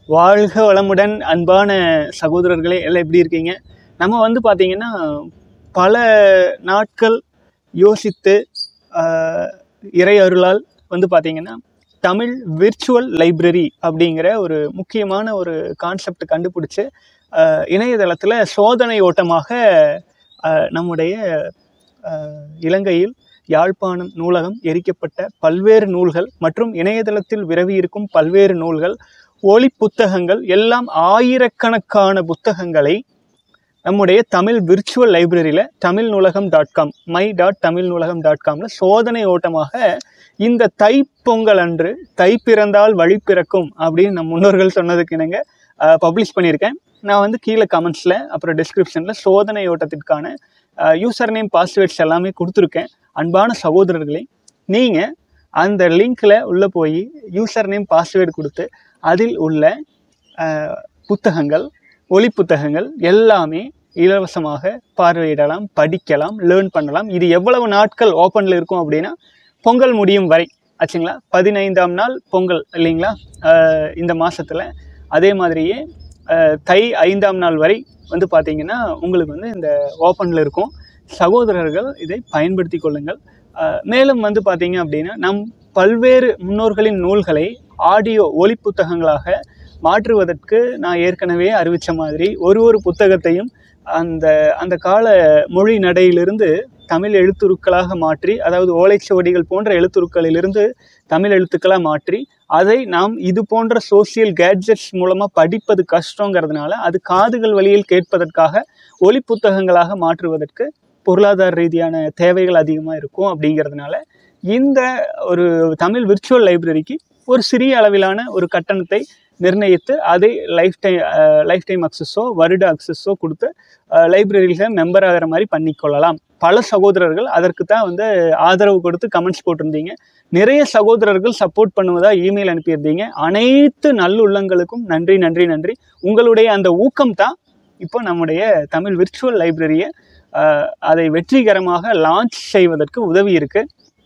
வாழ்க வளமுடன் அன்பான சகோதரர்களே எல்லாம் எப்படி இருக்கீங்க நம்ம வந்து பார்த்திங்கன்னா பல நாட்கள் யோசித்து ஆஹ், இறை அருளால் வந்து பார்த்திங்கன்னா தமிழ் விர்ச்சுவல் லைப்ரரி அப்படிங்கிற ஒரு முக்கியமான ஒரு கான்செப்ட் கண்டுபிடிச்சு ஆஹ், இணையதளத்தில் சோதனை ஓட்டமாக ஆஹ், நம்முடைய ஆஹ், இலங்கையில் யாழ்ப்பாணம் நூலகம் எரிக்கப்பட்ட பல்வேறு நூல்கள் மற்றும் இணையதளத்தில் விரவி இருக்கும் பல்வேறு நூல்கள் ஒளி புத்தகங்கள் எல்லாம் ஆயிரக்கணக்கான புத்தகங்களை நம்முடைய தமிழ் விர்ச்சுவல் லைப்ரரியில் தமிழ் நூலகம் dot com my dot Tamil நூலகம் டாட் காமில் சோதனை ஓட்டமாக இந்த தைப்பொங்கல் அன்று தை பிறந்தால் வழி பிறக்கும் அப்படின்னு நம் முன்னோர்கள் சொன்னதுக்கு இணங்க பப்ளிஷ் பண்ணியிருக்கேன் நான் வந்து கீழே கமெண்ட்ஸில் அப்புறம் டிஸ்கிரிப்ஷனில் சோதனை ஓட்டத்திற்கான யூசர் நேம் பாஸ்வேர்ட்ஸ் எல்லாமே கொடுத்துருக்கேன் அன்பான சகோதரர்களே நீங்கள் அந்த லிங்க்கில் உள்ளே போய் யூசர் நேம் பாஸ்வேர்டு கொடுத்து அதில் உள்ள அஹ், புத்தகங்கள் ஒளி புத்தகங்கள் எல்லாமே இலவசமாக பார்வையிடலாம் படிக்கலாம் லேர்ன் பண்ணலாம் இது எவ்வளவு நாட்கள் ஓப்பனில் இருக்கும் அப்படின்னா பொங்கல் முடியும் வரை ஆச்சுங்களா பதினைந்தாம் நாள் பொங்கல் இல்லைங்களா அஹ், இந்த மாதத்தில் அதே மாதிரியே அஹ், தை ஐந்தாம் நாள் வரை வந்து பார்த்தீங்கன்னா உங்களுக்கு வந்து இந்த ஓப்பனில் இருக்கும் சகோதரர்கள் இதை பயன்படுத்தி கொள்ளுங்கள் அஹ், மேலும் வந்து பார்த்தீங்க அப்படின்னா நம் பல்வேறு முன்னோர்களின் நூல்களை ஆடியோ ஒலி புத்தகங்களாக மாற்றுவதற்கு நான் ஏற்கனவே அறிவித்த மாதிரி ஒரு ஒரு புத்தகத்தையும் அந்த அந்த கால மொழி நடையிலிருந்து தமிழ் எழுத்துருக்களாக மாற்றி அதாவது ஓலைச்சுவடிகள் போன்ற எழுத்துருக்களிலிருந்து தமிழ் எழுத்துக்களாக மாற்றி அதை நாம் இது போன்ற சோசியல் கேட்ஜெட்ஸ் மூலமாக படிப்பது கஷ்டங்கிறதுனால அது காதுகள் வழியில் கேட்பதற்காக ஒலி புத்தகங்களாக மாற்றுவதற்கு பொருளாதார ரீதியான தேவைகள் அதிகமாக இருக்கும் அப்படிங்கிறதுனால இந்த ஒரு தமிழ் விர்ச்சுவல் லைப்ரரிக்கு ஒரு சிறிய அளவிலான ஒரு கட்டணத்தை நிர்ணயித்து அதை லைஃப் டைம் லைஃப் டைம் அக்சஸோ வருட அக்சஸோ கொடுத்து லைப்ரரியில் மெம்பர் ஆகிற மாதிரி பண்ணிக்கொள்ளலாம் பல சகோதரர்கள் அதற்கு தான் வந்து ஆதரவு கொடுத்து கமெண்ட்ஸ் போட்டிருந்தீங்க நிறைய சகோதரர்கள் சப்போர்ட் பண்ணுவதா இமெயில் அனுப்பியிருந்தீங்க அனைத்து நல்லுள்ளங்களுக்கும் நன்றி நன்றி நன்றி உங்களுடைய அந்த ஊக்கம் தான் இப்போ நம்முடைய தமிழ் விர்ச்சுவல் லைப்ரரியை அதை வெற்றிகரமாக லான்ச் செய்வதற்கு உதவி இருக்கு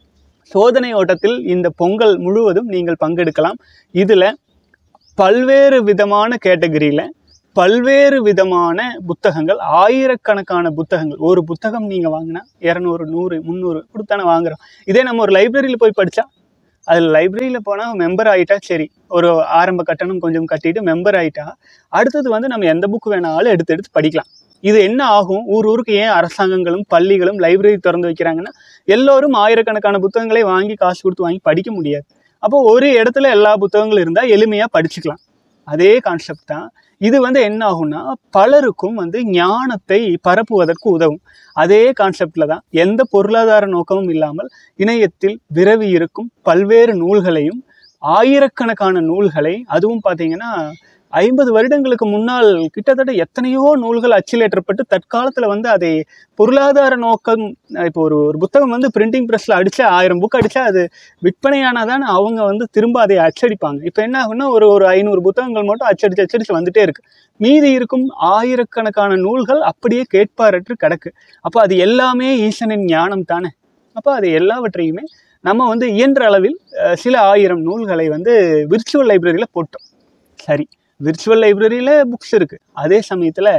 சோதனை ஓட்டத்தில் இந்த பொங்கல் முழுவதும் நீங்கள் பங்கெடுக்கலாம் இதில் பல்வேறு விதமான கேட்டகரியில் பல்வேறு விதமான புத்தகங்கள் ஆயிரக்கணக்கான புத்தகங்கள் ஒரு புத்தகம் நீங்கள் வாங்கினா இரநூறு நூறு முந்நூறு கொடுத்தானே வாங்குறோம் இதே நம்ம ஒரு லைப்ரரியில் போய் படித்தா அதில் லைப்ரரியில் போனால் மெம்பர் ஆகிட்டா சரி ஒரு ஆரம்ப கட்டணம் கொஞ்சம் கட்டிட்டு மெம்பர் ஆகிட்டா அடுத்தது வந்து நம்ம எந்த புக் வேணாலும் எடுத்து எடுத்து படிக்கலாம் இது என்ன ஆகும் ஊர் ஊருக்கு ஏன் அரசாங்கங்களும் பள்ளிகளும் லைப்ரரி திறந்து வைக்கிறாங்கன்னா எல்லோரும் ஆயிரக்கணக்கான புத்தகங்களை வாங்கி காசு கொடுத்து வாங்கி படிக்க முடியாது அப்போ ஒரு இடத்துல எல்லா புத்தகங்களும் இருந்தால் எளிமையாக படிச்சுக்கலாம் அதே கான்செப்ட் தான் இது வந்து என்ன ஆகும்னா பலருக்கும் வந்து ஞானத்தை பரப்புவதற்கு உதவும் அதே கான்செப்டில் தான் எந்த பொருளாதார நோக்கமும் இல்லாமல் இணையத்தில் விரவி இருக்கும் பல்வேறு நூல்களையும் ஆயிரக்கணக்கான நூல்களை அதுவும் பார்த்தீங்கன்னா ஐம்பது வருடங்களுக்கு முன்னால் கிட்டத்தட்ட எத்தனையோ நூல்கள் அச்சிலேற்றப்பட்டு தற்காலத்தில் வந்து அதை பொருளாதார நோக்கம் இப்போ ஒரு ஒரு புத்தகம் வந்து பிரிண்டிங் ப்ரெஸ்ஸில் அடித்தா ஆயிரம் புக் அடித்தா அது விற்பனையானால் தான் அவங்க வந்து திரும்ப அதை அச்சடிப்பாங்க இப்போ என்ன ஆகும்னா ஒரு ஒரு ஐநூறு புத்தகங்கள் மட்டும் அச்சடிச்சு அச்சடிச்சு வந்துட்டே இருக்கு மீதி இருக்கும் ஆயிரக்கணக்கான நூல்கள் அப்படியே கேட்பாரற்று கிடக்கு அப்போ அது எல்லாமே ஈசனின் ஞானம் தானே அப்போ அது எல்லாவற்றையுமே நம்ம வந்து இயன்ற அளவில் அஹ், சில ஆயிரம் நூல்களை வந்து விர்ச்சுவல் லைப்ரரியில் போட்டோம் சரி விர்ச்சுவல் லைப்ரரியில் புக்ஸ் இருக்குது அதே சமயத்தில்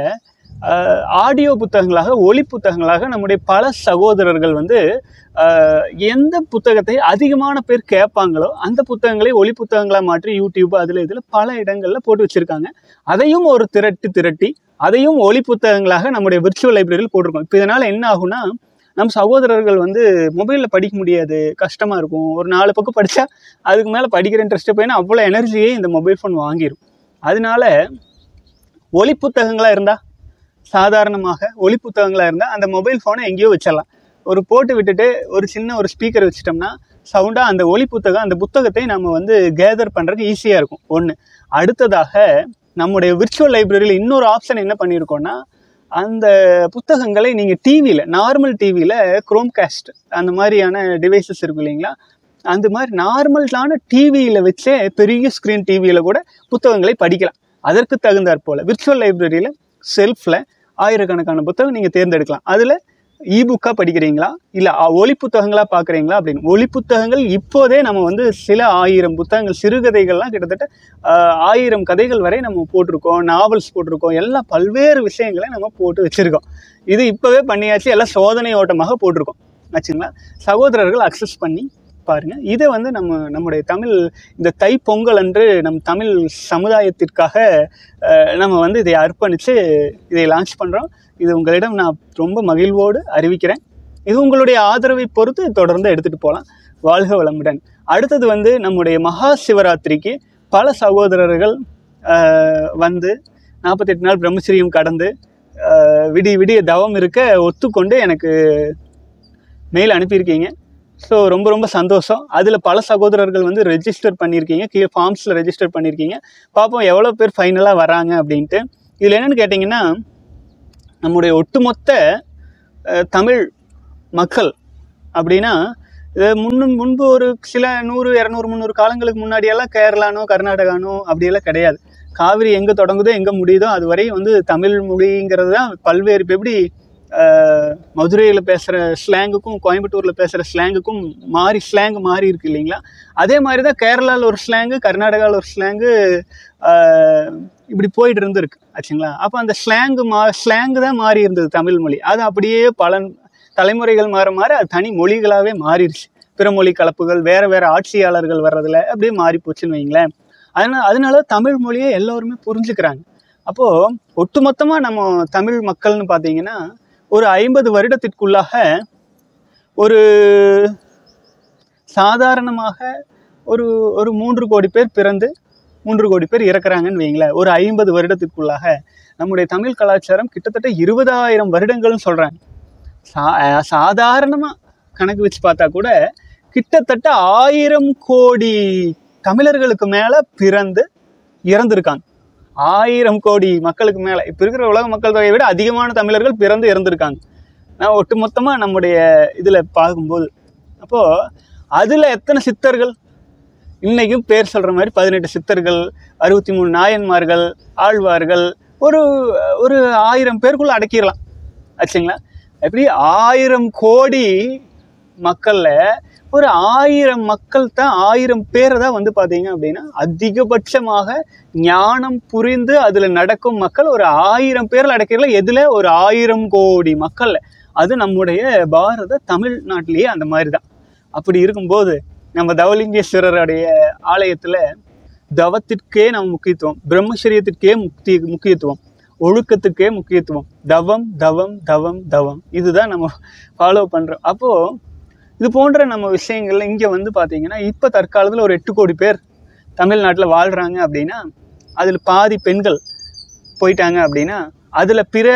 ஆடியோ புத்தகங்களாக ஒலி புத்தகங்களாக நம்முடைய பல சகோதரர்கள் வந்து அஹ், எந்த புத்தகத்தை அதிகமான பேர் கேட்பாங்களோ அந்த புத்தகங்களை ஒலி புத்தகங்களாக மாற்றி யூடியூப் அதில் இதில் பல இடங்களில் போட்டு வச்சுருக்காங்க அதையும் ஒரு திரட்டி திரட்டி அதையும் ஒலி புத்தகங்களாக நம்முடைய விர்ச்சுவல் லைப்ரரியில் போட்டிருக்கோம் இப்போ இதனால் என்ன ஆகும்னா நம்ம சகோதரர்கள் வந்து மொபைலில் படிக்க முடியாது கஷ்டமாக இருக்கும் ஒரு நாலு பக்கம் படித்தா அதுக்கு மேலே படிக்கிற இன்ட்ரெஸ்ட்டு போயின்னா அவ்வளோ எனர்ஜியே இந்த மொபைல் ஃபோன் வாங்கிடும் அதனால ஒலி புத்தகங்களாக இருந்தால் சாதாரணமாக ஒலி புத்தகங்களாக இருந்தால் அந்த மொபைல் ஃபோனை எங்கேயோ வச்சிடலாம் ஒரு போட்டு விட்டுட்டு ஒரு சின்ன ஒரு ஸ்பீக்கர் வச்சிட்டோம்னா சவுண்டாக அந்த ஒலி புத்தகம் அந்த புத்தகத்தை நம்ம வந்து கேதர் பண்ணுறதுக்கு ஈஸியாக இருக்கும் ஒன்று அடுத்ததாக நம்முடைய விர்ச்சுவல் லைப்ரரியில் இன்னொரு ஆப்ஷன் என்ன பண்ணியிருக்கோம்னா அந்த புத்தகங்களை நீங்கள் டிவியில் நார்மல் டிவியில் குரோம் காஸ்ட் அந்த மாதிரியான டிவைசஸ் இருக்கும் இல்லைங்களா அந்த மாதிரி நார்மலான டிவியில் வச்சே பெரிய ஸ்க்ரீன் டிவியில் கூட புத்தகங்களை படிக்கலாம் அதற்கு தகுந்தாற் போல் விர்ச்சுவல் லைப்ரரியில் செல்ஃபில் ஆயிரக்கணக்கான புத்தகம் நீங்கள் தேர்ந்தெடுக்கலாம் அதில் இ புக்காக படிக்கிறீங்களா இல்லை ஒலி புத்தகங்களாக பார்க்குறீங்களா அப்படின்னு ஒலி புத்தகங்கள் இப்போதே நம்ம வந்து சில ஆயிரம் புத்தகங்கள் சிறுகதைகள்லாம் கிட்டத்தட்ட ஆஹ், ஆயிரம் கதைகள் வரை நம்ம போட்டிருக்கோம் நாவல்ஸ் போட்டிருக்கோம் எல்லாம் பல்வேறு விஷயங்களை நம்ம போட்டு வச்சுருக்கோம் இது இப்போவே பண்ணியாச்சு எல்லாம் சோதனை ஓட்டமாக போட்டிருக்கோம் ஆச்சுங்களா சகோதரர்கள் அக்சஸ் பண்ணி பாருங்கள் இதை வந்து நம்ம நம்முடைய தமிழ் இந்த தை பொங்கல் அன்று நம் தமிழ் சமுதாயத்திற்காக அஹ், நம்ம வந்து இதை அர்ப்பணித்து இதை லான்ச் பண்ணுறோம் இது உங்களிடம் நான் ரொம்ப மகிழ்வோடு அறிவிக்கிறேன் இது உங்களுடைய ஆதரவை பொறுத்து தொடர்ந்து எடுத்துகிட்டு போகலாம் வாழ்க வளமுடன் அடுத்தது வந்து நம்முடைய மகா சிவராத்திரிக்கு பல சகோதரர்கள் அஹ், வந்து நாற்பத்தெட்டு நாள் பிரம்மச்சரியம் கடந்து அஹ், விடிய விடிய தவம் இருக்க ஒத்துக்கொண்டு எனக்கு மெயில் அனுப்பியிருக்கீங்க ஸோ ரொம்ப ரொம்ப சந்தோஷம் அதில் பல சகோதரர்கள் வந்து ரெஜிஸ்டர் பண்ணியிருக்கீங்க கீழே ஃபார்ம்ஸில் ரெஜிஸ்டர் பண்ணியிருக்கீங்க பார்ப்போம் எவ்வளோ பேர் ஃபைனலாக வராங்க அப்படின்ட்டு இதில் என்னென்னு கேட்டிங்கன்னா நம்முடைய ஒட்டுமொத்த அஹ், தமிழ் மக்கள் அப்படின்னா இது முன்னும் முன்பு ஒரு சில நூறு இரநூறு முந்நூறு காலங்களுக்கு முன்னாடியெல்லாம் கேரளானோ கர்நாடகானோ அப்படியெல்லாம் கிடையாது காவிரி எங்கே தொடங்குதோ எங்கே முடியுதோ அது வரையும் வந்து தமிழ் மொழிங்கிறது தான் பல்வேறு இப்போ எப்படி மதுரையில் பேசுகிற ஸ்லாங்குக்கும் கோயம்புத்தூரில் பேசுகிற ஸ்லாங்குக்கும் மாறி ஸ்லாங் மாறி இருக்கு இல்லைங்களா அதே மாதிரி தான் கேரளாவில் ஒரு ஸ்லாங்கு கர்நாடகாவில் ஒரு ஸ்லாங்கு இப்படி போயிட்டு இருந்திருக்கு ஆச்சுங்களா அப்போ அந்த ஸ்லாங்கு மா ஸ்லாங்கு தான் மாறி இருந்தது தமிழ் மொழி அது அப்படியே பல தலைமுறைகள் மாற மாற அது தனி மொழிகளாகவே மாறிடுச்சு பிற மொழி கலப்புகள் வேறு வேறு ஆட்சியாளர்கள் வர்றதுல அப்படியே மாறி போச்சுன்னு வைங்களேன் அதனால் அதனால தமிழ் மொழியை எல்லோருமே புரிஞ்சுக்கிறாங்க அப்போது ஒட்டுமொத்தமாக நம்ம தமிழ் மக்கள்னு பார்த்தீங்கன்னா ஒரு ஐம்பது வருடத்திற்குள்ளாக ஒரு சாதாரணமாக ஒரு ஒரு மூன்று கோடி பேர் பிறந்து மூன்று கோடி பேர் இறக்குறாங்கன்னு வைங்களேன் ஒரு ஐம்பது வருடத்திற்குள்ளாக நம்முடைய தமிழ் கலாச்சாரம் கிட்டத்தட்ட இருபதாயிரம் வருடங்கள்னு சொல்கிறாங்க சா சாதாரணமாக கணக்கு வச்சு பார்த்தா கூட கிட்டத்தட்ட ஆயிரம் கோடி தமிழர்களுக்கு மேலே பிறந்து இறந்துருக்காங்க ஆயிரம் கோடி மக்களுக்கு மேலே இப்போ இருக்கிற உலக மக்கள் தொகையை விட அதிகமான தமிழர்கள் பிறந்து இறந்துருக்காங்க நான் ஒட்டுமொத்தமாக நம்முடைய இதில் பார்க்கும்போது அப்போது அதில் எத்தனை சித்தர்கள் இன்னைக்கும் பேர் சொல்கிற மாதிரி பதினெட்டு சித்தர்கள் அறுபத்தி மூணு நாயன்மார்கள் ஆழ்வார்கள் ஒரு ஒரு ஆயிரம் பேருக்குள்ளே அடக்கிடலாம் ஆச்சுங்களா எப்படி ஆயிரம் கோடி மக்களில் ஒரு ஆயிரம் மக்கள் தான் ஆயிரம் பேரை தான் வந்து பார்த்தீங்க அப்படின்னா அதிகபட்சமாக ஞானம் புரிந்து அதில் நடக்கும் மக்கள் ஒரு ஆயிரம் பேரில் அடக்கிறதுல எதில் ஒரு ஆயிரம் கோடி மக்களில் அது நம்முடைய பாரத தமிழ்நாட்டிலேயே அந்த மாதிரி தான் அப்படி இருக்கும்போது நம்ம தவலிங்கேஸ்வரருடைய ஆலயத்தில் தவத்திற்கே நம்ம முக்கியத்துவம் பிரம்மச்சரியத்திற்கே முக்தி முக்கியத்துவம் ஒழுக்கத்துக்கே முக்கியத்துவம் தவம் தவம் தவம் தவம் இதுதான் நம்ம ஃபாலோ பண்ணுறோம் அப்போது இது போன்ற நம்ம விஷயங்கள்ல இங்கே வந்து பார்த்தீங்கன்னா இப்போ தற்காலத்தில் ஒரு எட்டு கோடி பேர் தமிழ்நாட்டில் வாழ்கிறாங்க அப்படின்னா அதில் பாதி பெண்கள் போயிட்டாங்க அப்படின்னா அதில் பிற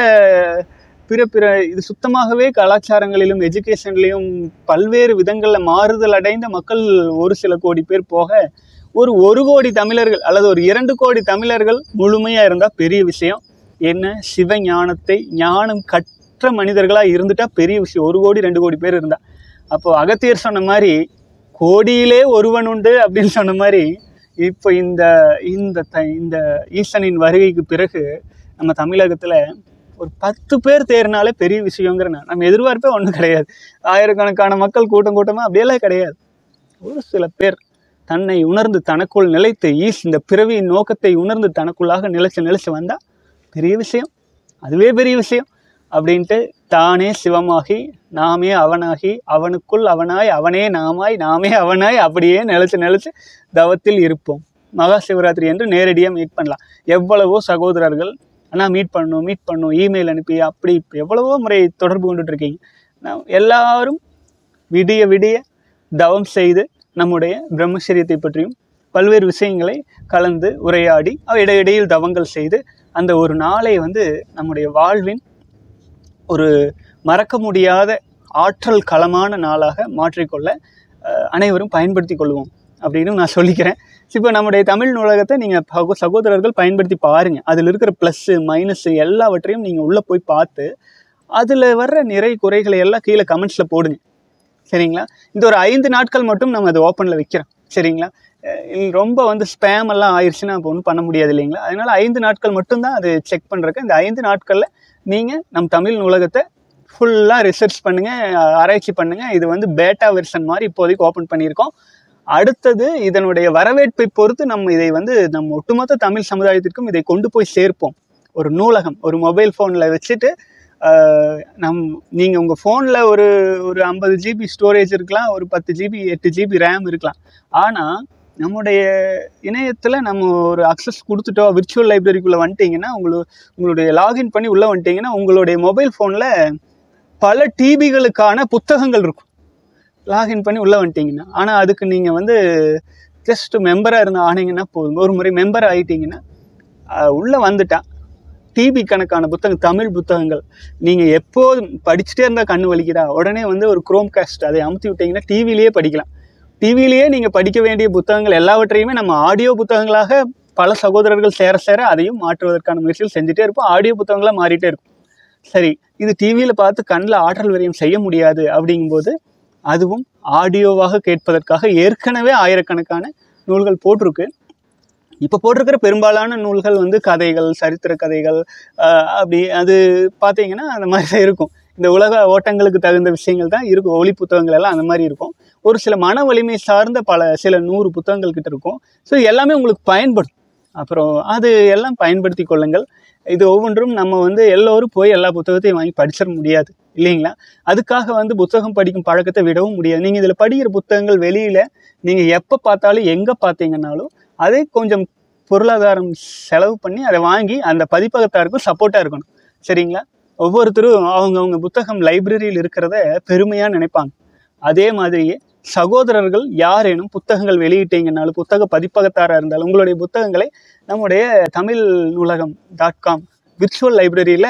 பிற பிற இது சுத்தமாகவே கலாச்சாரங்களிலும் எஜுகேஷன்லேயும் பல்வேறு விதங்களில் மாறுதல் அடைந்த மக்கள் ஒரு சில கோடி பேர் போக ஒரு ஒரு கோடி தமிழர்கள் அல்லது ஒரு இரண்டு கோடி தமிழர்கள் முழுமையாக இருந்தால் பெரிய விஷயம் என்ன சிவ ஞானத்தை ஞானம் கற்ற மனிதர்களாக இருந்துட்டா பெரிய விஷயம் ஒரு கோடி ரெண்டு கோடி பேர் இருந்தா அப்போது அகத்தியர் சொன்ன மாதிரி கோடியிலே ஒருவன் உண்டு அப்படின்னு சொன்ன மாதிரி இப்போ இந்த இந்த த இந்த ஈசனின் வருகைக்கு பிறகு நம்ம தமிழகத்தில் ஒரு பத்து பேர் தேர்னாலே பெரிய விஷயங்கிற நான் நம்ம எதிர்பார்ப்பே ஒன்றும் கிடையாது ஆயிரக்கணக்கான மக்கள் கூட்டம் கூட்டமாக அப்படியெல்லாம் கிடையாது ஒரு சில பேர் தன்னை உணர்ந்து தனக்குள் நிலைத்து ஈஸ் இந்த பிறவியின் நோக்கத்தை உணர்ந்து தனக்குள்ளாக நிலைச்சு நிலைச்சு வந்தால் பெரிய விஷயம் அதுவே பெரிய விஷயம் அப்படின்ட்டு தானே சிவமாகி நாமே அவனாகி அவனுக்குள் அவனாய் அவனே நாமாய் நாமே அவனாய் அப்படியே நிலைச்சு நிலைச்சு தவத்தில் இருப்போம் மகா சிவராத்திரி என்று நேரடியாக மீட் பண்ணலாம் எவ்வளவோ சகோதரர்கள் ஆனால் மீட் பண்ணணும் மீட் பண்ணணும் இமெயில் அனுப்பி அப்படி இப்படி எவ்வளவோ முறை தொடர்பு கொண்டுட்டு இருக்கீங்க நான் எல்லாரும் விடிய விடிய தவம் செய்து நம்முடைய பிரம்மச்சரியத்தை பற்றியும் பல்வேறு விஷயங்களை கலந்து உரையாடி அவ இடையிடையில் தவங்கள் செய்து அந்த ஒரு நாளை வந்து நம்முடைய வாழ்வின் ஒரு மறக்க முடியாத ஆற்றல் களமான நாளாக மாற்றிக்கொள்ள அஹ், அனைவரும் பயன்படுத்தி கொள்வோம் அப்படின்னு நான் சொல்லிக்கிறேன் இப்போ நம்முடைய தமிழ் நூலகத்தை நீங்கள் சகோ சகோதரர்கள் பயன்படுத்தி பாருங்கள் அதில் இருக்கிற ப்ளஸ்ஸு மைனஸ்ஸு எல்லாவற்றையும் நீங்கள் உள்ளே போய் பார்த்து அதில் வர்ற நிறை குறைகளை எல்லாம் கீழே கமெண்ட்ஸில் போடுங்க சரிங்களா இந்த ஒரு ஐந்து நாட்கள் மட்டும் நம்ம அதை ஓப்பனில் வைக்கிறோம் சரிங்களா அஹ் இது ரொம்ப வந்து ஸ்பேம் எல்லாம் ஆயிடுச்சுன்னா அப்போ ஒன்றும் பண்ண முடியாது இல்லைங்களா அதனால ஐந்து நாட்கள் மட்டும்தான் அது செக் பண்ணுறக்கு இந்த ஐந்து நாட்களில் நீங்கள் நம் தமிழ் நூலகத்தை ஃபுல்லாக ரிசர்ச் பண்ணுங்கள் ஆராய்ச்சி பண்ணுங்கள் இது வந்து பேட்டா வெர்ஷன் மாதிரி இப்போதைக்கு ஓப்பன் பண்ணியிருக்கோம் அடுத்தது இதனுடைய வரவேற்பை பொறுத்து நம்ம இதை வந்து நம்ம ஒட்டுமொத்த தமிழ் சமுதாயத்திற்கும் இதை கொண்டு போய் சேர்ப்போம் ஒரு நூலகம் ஒரு மொபைல் ஃபோனில் வச்சுட்டு ஆஹ், நம் நீங்கள் உங்கள் ஃபோனில் ஒரு ஒரு ஐம்பது ஜிபி ஸ்டோரேஜ் இருக்கலாம் ஒரு பத்து ஜிபி எட்டு ஜிபி ரேம் இருக்கலாம் ஆனால் நம்முடைய இணையத்தில் நம்ம ஒரு அக்சஸ் கொடுத்துட்டோம் விர்ச்சுவல் லைப்ரரிக்குள்ளே வந்துட்டீங்கன்னா உங்களுக்கு உங்களுடைய லாகின் பண்ணி உள்ளே வந்துட்டீங்கன்னா உங்களுடைய மொபைல் ஃபோனில் பல டிபிகளுக்கான புத்தகங்கள் இருக்கும் லாகின் பண்ணி உள்ளே வந்துட்டீங்கன்னா ஆனால் அதுக்கு நீங்கள் வந்து ஜஸ்ட் மெம்பராக இருந்து ஆனீங்கன்னா போதும் ஒரு முறை மெம்பர் ஆகிட்டீங்கன்னா உள்ளே வந்துட்டா டிபி கணக்கான புத்தகம் தமிழ் புத்தகங்கள் நீங்கள் எப்போதும் படிச்சுட்டே இருந்தால் கண்ணு வலிக்குதா உடனே வந்து ஒரு குரோம் காஸ்ட் அதை அமுத்தி விட்டீங்கன்னா டிவிலேயே படிக்கலாம் டிவிலேயே நீங்கள் படிக்க வேண்டிய புத்தகங்கள் எல்லாவற்றையுமே நம்ம ஆடியோ புத்தகங்களாக பல சகோதரர்கள் சேர சேர அதையும் மாற்றுவதற்கான முயற்சிகள் செஞ்சுட்டே இருப்போம் ஆடியோ புத்தகங்களாக மாறிட்டே இருக்கும் சரி இது டிவியில் பார்த்து கண்ணில் ஆற்றல் விரயம் செய்ய முடியாது அப்படிங்கும்போது அதுவும் ஆடியோவாக கேட்பதற்காக ஏற்கனவே ஆயிரக்கணக்கான நூல்கள் போட்டிருக்கு இப்போ போட்டிருக்கிற பெரும்பாலான நூல்கள் வந்து கதைகள் சரித்திர கதைகள் ஆஹ் அப்படி அது பார்த்தீங்கன்னா அந்த மாதிரி தான் இருக்கும் இந்த உலக ஓட்டங்களுக்கு தகுந்த விஷயங்கள் தான் இருக்கும் ஒளி புத்தகங்கள் எல்லாம் அந்த மாதிரி இருக்கும் ஒரு சில மன வலிமை சார்ந்த பல சில நூறு புத்தகங்கள் கிட்ட இருக்கும் ஸோ எல்லாமே உங்களுக்கு பயன்படும் அப்புறம் அது எல்லாம் பயன்படுத்தி கொள்ளுங்கள் இது ஒவ்வொன்றும் நம்ம வந்து எல்லோரும் போய் எல்லா புத்தகத்தையும் வாங்கி படிச்சிட முடியாது இல்லைங்களா அதுக்காக வந்து புத்தகம் படிக்கும் பழக்கத்தை விடவும் முடியாது நீங்கள் இதில் படிக்கிற புத்தகங்கள் வெளியில் நீங்கள் எப்போ பார்த்தாலும் எங்கே பார்த்தீங்கன்னாலும் அதை கொஞ்சம் பொருளாதாரம் செலவு பண்ணி அதை வாங்கி அந்த பதிப்பகத்தாருக்கும் சப்போர்ட்டாக இருக்கணும் சரிங்களா ஒவ்வொருத்தரும் அவங்கவுங்க புத்தகம் லைப்ரரியில் இருக்கிறத பெருமையாக நினைப்பாங்க அதே மாதிரியே சகோதரர்கள் யாரேனும் புத்தகங்கள் வெளியிட்டீங்கன்னாலும் புத்தக பதிப்பகத்தாராக இருந்தாலும் உங்களுடைய புத்தகங்களை நம்முடைய தமிழ் நூலகம் டாட் காம் விர்ச்சுவல் லைப்ரரியில்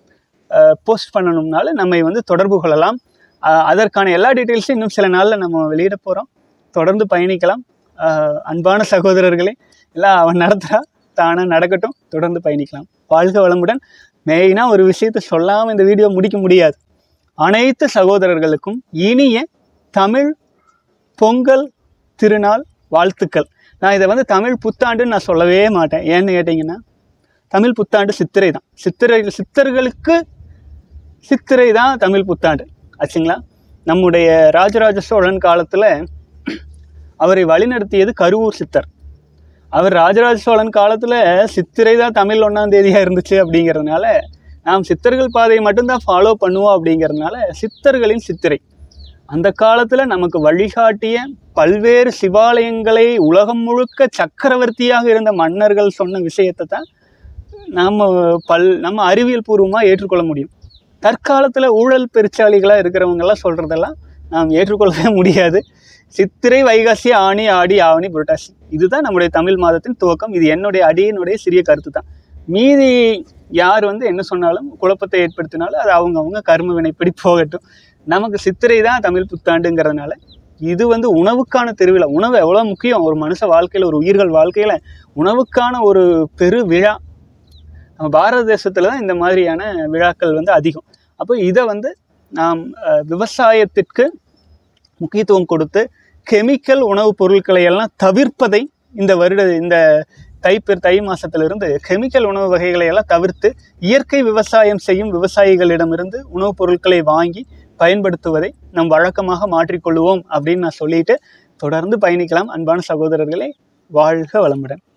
போஸ்ட் பண்ணணும்னாலும் நம்மை வந்து தொடர்பு கொள்ளலாம் அஹ், அதற்கான எல்லா டீட்டெயில்ஸும் இன்னும் சில நாளில் நம்ம வெளியிட போகிறோம் தொடர்ந்து பயணிக்கலாம் அஹ், அன்பான சகோதரர்களே எல்லாம் அவன் நடத்துகிறா தானாக நடக்கட்டும் தொடர்ந்து பயணிக்கலாம் வாழ்க வளமுடன் மெயினாக ஒரு விஷயத்தை சொல்லாமல் இந்த வீடியோ முடிக்க முடியாது அனைத்து சகோதரர்களுக்கும் இனிய தமிழ் பொங்கல் திருநாள் வாழ்த்துக்கள் நான் இதை வந்து தமிழ் புத்தாண்டுன்னு நான் சொல்லவே மாட்டேன் ஏன்னு கேட்டிங்கன்னா தமிழ் புத்தாண்டு சித்திரை தான் சித்திரை சித்தர்களுக்கு சித்திரை தான் தமிழ் புத்தாண்டு ஆச்சுங்களா நம்முடைய ராஜராஜ சோழன் காலத்தில் அவரை வழிநடத்தியது கருவூர் சித்தர் அவர் ராஜராஜ சோழன் காலத்தில் சித்திரை தான் தமிழ் ஒன்றாம் தேதியாக இருந்துச்சு அப்படிங்கிறதுனால நாம் சித்தர்கள் பாதையை மட்டும்தான் ஃபாலோ பண்ணுவோம் அப்படிங்கிறதுனால சித்தர்களின் சித்திரை அந்த காலத்தில் நமக்கு வழிகாட்டிய பல்வேறு சிவாலயங்களை உலகம் முழுக்க சக்கரவர்த்தியாக இருந்த மன்னர்கள் சொன்ன விஷயத்தை தான் நம்ம பல் நம்ம அறிவியல் பூர்வமாக ஏற்றுக்கொள்ள முடியும் தற்காலத்தில் ஊழல் பெருச்சாளிகளாக இருக்கிறவங்கெல்லாம் சொல்கிறதெல்லாம் நாம் ஏற்றுக்கொள்ளவே முடியாது சித்திரை வைகாசி ஆணி ஆடி ஆவணி புரட்டாசி இதுதான் நம்முடைய தமிழ் மாதத்தின் துவக்கம் இது என்னுடைய அடியினுடைய சிறிய கருத்து தான் மீதி யார் வந்து என்ன சொன்னாலும் குழப்பத்தை ஏற்படுத்தினாலும் அது அவங்க அவங்க கர்ம வினைப்படி போகட்டும் நமக்கு சித்திரை தான் தமிழ் புத்தாண்டுங்கிறதுனால இது வந்து உணவுக்கான திருவிழா உணவு எவ்வளோ முக்கியம் ஒரு மனுஷ வாழ்க்கையில் ஒரு உயிர்கள் வாழ்க்கையில் உணவுக்கான ஒரு பெரு விழா நம்ம பாரத தேசத்தில் தான் இந்த மாதிரியான விழாக்கள் வந்து அதிகம் அப்போ இதை வந்து நாம் அஹ், விவசாயத்திற்கு முக்கியத்துவம் கொடுத்து கெமிக்கல் உணவுப் பொருட்களை எல்லாம் தவிர்ப்பதை இந்த வருட இந்த தை பெரு தை மாசத்திலிருந்து கெமிக்கல் உணவு வகைகளை எல்லாம் தவிர்த்து இயற்கை விவசாயம் செய்யும் விவசாயிகளிடமிருந்து உணவுப் பொருட்களை வாங்கி பயன்படுத்துவதை நம் வழக்கமாக மாற்றிக்கொள்வோம் அப்படின்னு நான் சொல்லிட்டு தொடர்ந்து பயணிக்கலாம் அன்பான சகோதரர்களே வாழ்க வளமுடன்